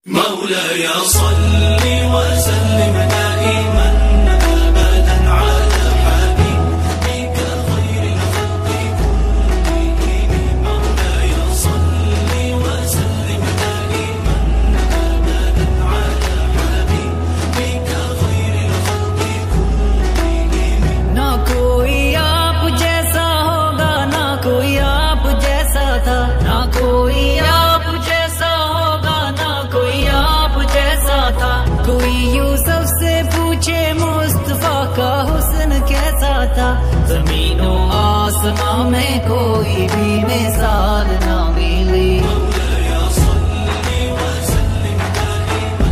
مولاي صل وسلم دائما ابدا على حبيبك خير الخلق كلهم مولاي صل وسلم دائما ابدا على حبيبك خير الخلق كلهم ना कोई आप जैसा होगा ना कोई आप जैसा था ना कोई आप जैसा होगा ना कोई आप जैसा था कोई यूसुफ से पूछे मुस्तफा का हुस्न कैसा था जमीनों आसमां में कोई भी मिसाल ना मिली مولاي صل وسلم دائما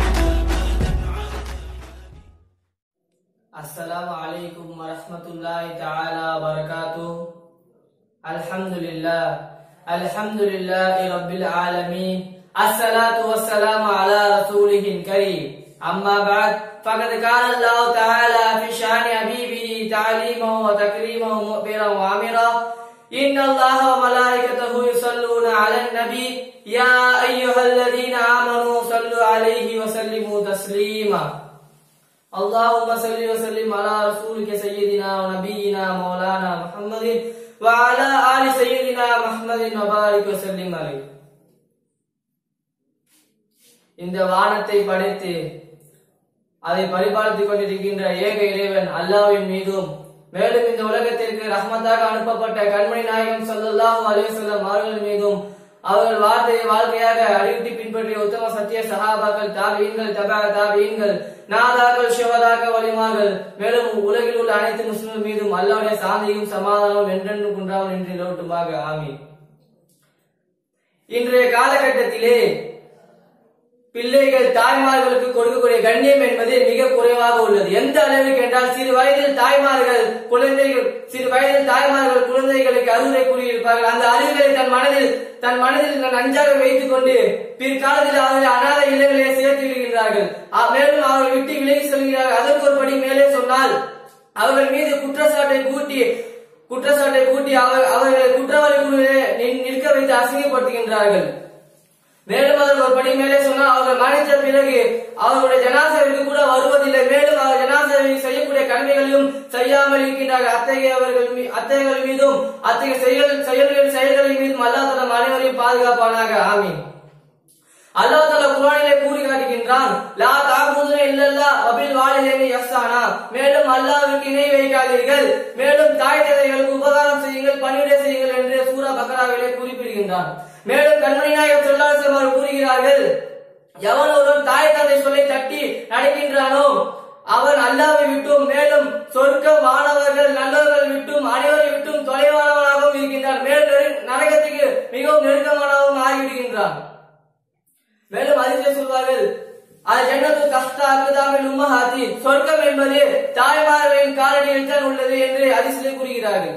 السلام عليكم ورحمة الله تعالى وبركاته الحمد لله الحمد لله رب العالمين الصلاة والسلام على رسوله الكريم أما بعد فقد قال الله تعالى في شأن حبيبه تعليما وتكريما مؤبرا وامرا إن الله وملائكته يصلون على النبي يا أيها الذين آمنوا صلوا عليه وسلموا تسليما اللهم صل وسلم على رسولك سيدنا ونبينا مولانا محمد وعلى آل سيدنا محمد وبارك وسلم عليه இந்த வானத்தை படைத்து அதை பரிபாலித்துக் கொண்டிருக்கின்ற ஏக இறைவன் அல்லாஹ்வின் மீதும் மேலும் இந்த உலகத்திற்கு ரஹ்மத்தாக அனுப்பப்பட்ட கண்மணி நாயகம் ஸல்லல்லாஹு அலைஹி வஸல்லம் அவர்கள் மீதும் அவர்கள் வார்த்தையை வாழ்க்கையாக அடிவிட்டு பின்பற்றிய உத்தம சத்திய சஹாபாக்கள் தாபீன்கள் தபா தாபீன்கள் நாதாக்கள் சிவதாக்கள் வலிமார்கள் மேலும் உலகில் உள்ள அனைத்து முஸ்லிம்கள் மீதும் அல்லாஹ்வுடைய சாந்தியும் சமாதானமும் என்றென்றும் குன்றாமல் என்று நிலவட்டுமாக ஆமீன் இன்றைய காலகட்டத்திலே பிள்ளைகள் தாய்மார்களுக்கு கொடுக்கக்கூடிய கண்ணியம் என்பது மிக குறைவாக உள்ளது எந்த அளவுக்கு என்றால் சிறு வயதில் தாய்மார்கள் குழந்தைகள் சிறு வயதில் தாய்மார்கள் குழந்தைகளுக்கு அறிவுரை கூறியிருப்பார்கள் அந்த அறிவுரை தன் மனதில் தன் மனதில் நஞ்சாக வைத்துக் கொண்டு பிற்காலத்தில் அவர்கள் அனாத இல்லங்களிலே சேர்த்து விடுகிறார்கள் அ- மேலும் அவர்கள் விட்டு விலகி செல்கிறார்கள் அதற்கு ஒரு படி மேலே சொன்னால் அவர்கள் மீது குற்றச்சாட்டை கூட்டி குற்றச்சாட்டை கூட்டி அவர் அவர்களை குற்றவாளி குழுவிலே நின்- நிற்க வைத்து அசிங்கப்படுத்துகின்றார்கள் மேலும் அவர் ஒரு படி மேலே சொன்னால் அவர்கள் மறைத்த பிறகு அவருடைய ஜனாசாவிற்கு கூட வருவதில்லை மேலும் அவர் ஜனாசாவை செய்யக்கூடிய கடமைகளையும் செய்யாமல் இருக்கின்றார்கள் அத்தகையவர்கள் மீ- அத்தகையவர்கள் மீதும் அத்தகைய செயல் செயல்கள் செயல்களின் மீதும் அல்லாஹ் தலம் அனைவரையும் பாதுகாப்பானாக ஆமீன் அல்லாஹ் தஆலா குர்ஆனிலே கூறி காட்டுகின்றான் லா தாபுதுன இல்லல்லா வபில் வாலிதைனி இஹ்சானா மேலும் அல்லாஹ்வுக்கு இணை வைக்காதீர்கள் மேலும் தாய் தந்தைகளுக்கு உபகாரம் செய்யுங்கள் பணிவிடை செய்யுங்கள் என்று சூரா பக்ராவிலே குறிப்பிடுகின்றான் மேலும் கண்மணி நாயகம் ஸல்லல்லாஹு அலைஹி வஸல்லம் கூறுகிறார்கள் எவன் ஒருவன் தாய் தந்தை சொல்லை தட்டி நடக்கின்றானோ அவன் அல்லாவை விட்டும் மேலும் சொர்க்கம் வானவர்கள் நல்லவர்கள் விட்டும் அனைவரை விட்டும் தொலைவானவனாகவும் இருக்கின்றான் மேலும் நெரு- நரகத்துக்கு மிகவும் நெருக்கமானவன் ஆகிவிடுகின்றான் மேலும் அதிலே சொல்வார்கள் அது ஜன்னத்து கஸ்தா அக்குதாமில் உம்மஹாத்தி சொர்க்கம் என்பது தாய்மார்களின் காலடியில் தான் உள்ளது என்று அதிசலே கூறுகிறார்கள்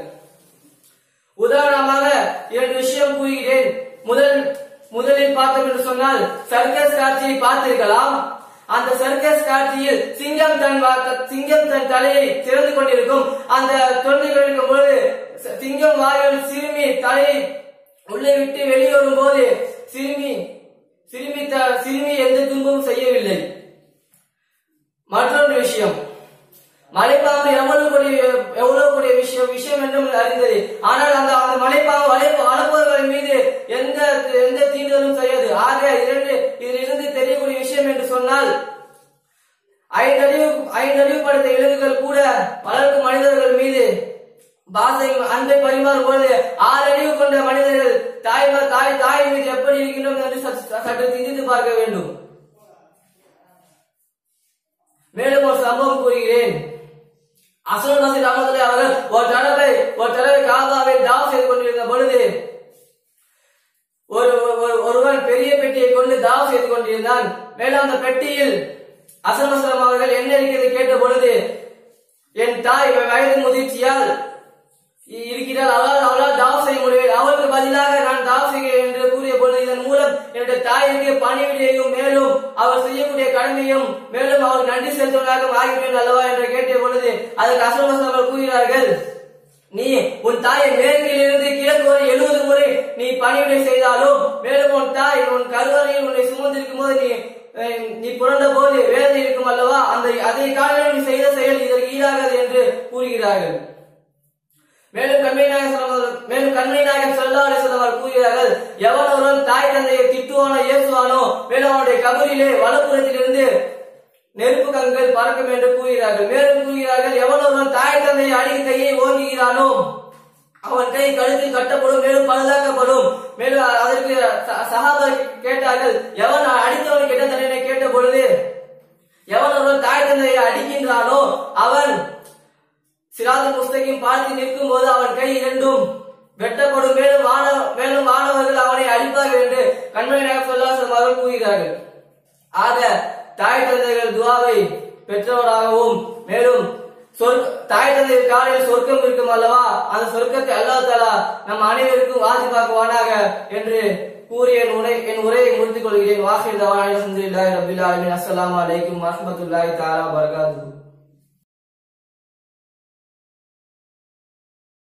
உதாரணமாக இரண்டு விஷயம் கூறுகிறேன் முதல் முதலில் பார்த்தோம் என்று சொன்னால் சர்க்கஸ் காட்சியை பார்த்திருக்கலாம் அந்த சர்க்கஸ் காட்சியில் சிங்கம் தன் வா- த- சிங்கம் தன் தலையை திறந்து கொண்டிருக்கும் அந்த தொண்டு இருக்கும் பொழுது ச- சிங்கம் வாயில் சிறுமி தலையை உள்ளே விட்டு வெளியேறும் போது சிறுமி சிறுமி த- சிறுமி எந்த துன்பமும் செய்யவில்லை மற்றொரு விஷயம் மலைப்பாம்பு எவ்வளவு கூடிய எவ்வளவு கூடிய விஷயம் விஷயம் என்றும் அறிந்தது ஆனால் அந்த அந்த மலைப்பாம்பு வலை வளர்ப்பவர்கள் மீது எந்த எந்த தீண்டுதலும் செய்யாது ஆக இரண்டு இதிலிருந்து தெரியக்கூடிய விஷயம் என்று சொன்னால் ஐந்தறிவு ஐந்தறிவு படைத்த விலங்குகள் கூட வளர்க்கும் மனிதர்கள் மீது பாசை அன்பை பரிமாறும் போது ஆறு அறிவு கொண்ட மனிதர்கள் தாய் தாய் தாய் மீது எப்படி இருக்கின்றோம் என்று சற்று சற்று சிந்தித்து பார்க்க வேண்டும் மேலும் ஒரு சம்பவம் கூறுகிறேன் அசல் மசீத் அகமதுல்லை அவர்கள் ஒரு தடவை ஒரு தடவை காபாவில் தாவ் செய்து கொண்டிருந்த பொழுது ஒரு ஒரு- ஒருவன் பெரிய பெட்டியை கொண்டு தாவ் செய்து கொண்டிருந்தான் மேலும் அந்த பெட்டியில் அசல் மசலம் அவர்கள் என்ன இருக்கிறது கேட்ட பொழுது என் தாய் வயது முதிர்ச்சியால் இ- இருக்கிறாள் அவளால் அவளால் தாவ் செய்ய முடியவில்லை அவளுக்கு பதிலாக நான் தாவ் செய்கிறேன் என்று கூறிய பொழுது இதன் மூலம் என்னுடைய தாயிற்கு பணிவிடையையும் மேலும் அவர் செய்யக்கூடிய கடமையும் மேலும் அவர் நன்றி செலுத்துவதாக ஆகிவிட்டேன் அல்லவா என்று கேட்ட பொழுது அதற்கு அசல் அவர்கள் கூறுகிறார்கள் நீ உன் தாயை மேற்கிலிருந்து கிழக்கு வரை எழுபது முறை நீ பணிவிடை செய்தாலும் மேலும் உன் தாய் உன் கருவறையில் உன்னை சுமந்திருக்கும் போது நீ அஹ், நீ புரண்ட போது வேதனை இருக்கும் அல்லவா அந்த அதை காலையில் நீ செய்த செயல் இதற்கு ஈடாகாது என்று கூறுகிறார்கள் மேலும் கண்மை நாயகம் சொல்லுவார்கள் மேலும் கண்மை நாயகம் சொல்லாலே சொல்லுவார் கூறுகிறார்கள் எவன் ஒருவன் தாய் தந்தையை திட்டுவானோ ஏசுவானோ மேலும் அவனுடைய கபரிலே வலப்புறத்திலிருந்து நெருப்பு கண்கள் பறக்கும் என்று கூறுகிறார்கள் மேலும் கூறுகிறார்கள் எவன் ஒருவன் தாய் தந்தையை அடி கையை ஓங்குகிறானோ அவன் கை கழுத்தில் கட்டப்படும் மேலும் பழுதாக்கப்படும் மேலும் அதற்கு ச- சஹாபா கேட்டார்கள் எவன் அடித்தவன் கெட்ட தண்டனை கேட்ட பொழுது எவன் ஒருவன் தாய் தந்தையை அடிக்கின்றானோ அவன் சிராது முஸ்தகிம் பார்த்து நிற்கும் போது அவன் கை இரண்டும் வெட்டப்படும் மேலும் வான மேலும் மாணவர்கள் அவனை அடிப்பார்கள் என்று கண்மணி நாயகம் சொல்லாசம் அவர்கள் கூறுகிறார்கள் ஆக தாய் தந்தைகள் துவாவை பெற்றவராகவும் மேலும் சொர்க்க தாய் தந்தை காலையில் சொர்க்கம் இருக்கும் அல்லவா அந்த சொர்க்கத்தை அல்லாஹ் தாலா நம் அனைவருக்கும் வாசிப்பாக்குவானாக என்று கூறி என் உரை என் உரையை முடித்துக் கொள்கிறேன் வாசிர் தவான் அலமதுல்லாஹி ரபில் ஆலமீன் அஸ்ஸலாமு அலைக்கும் வரஹ்மத்துல்லாஹி தஆலா வபரகாத்துஹு